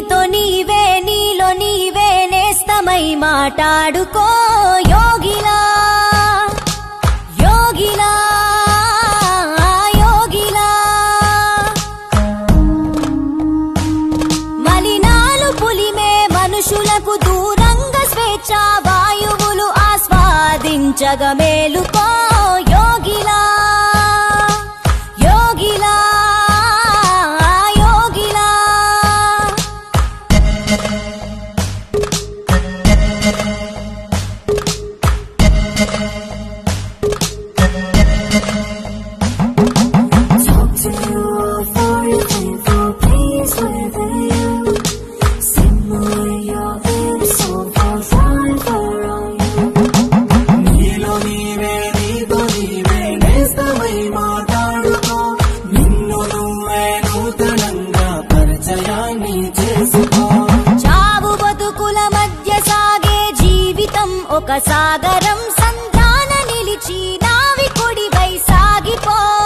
నీతో నీవే నీలో నీవే నేస్తమై మాట్లాడుకో యోగిలా యోగిలా యోగిలా మలినాలు పులిమే మనుషులకు దూరంగా స్వేచ్ఛ వాయువులు ఆస్వాదించగ మేలుకో యోగిలా యోగిలా యోగిలా Talk to you for your painful peace within you. Simmer your inner soul for fun for all you. నీలో నీవే నీతో నీవే నేస్తమై మాట్లాడుకో నిన్ను నువ్వే నూతనంగా పరిచయాన్ని చేసుకో చావు బతుకుల మధ్య సాగే జీవితం ఒక సాగరం సంధాన నిలిచి నావికుడివై సాగిపో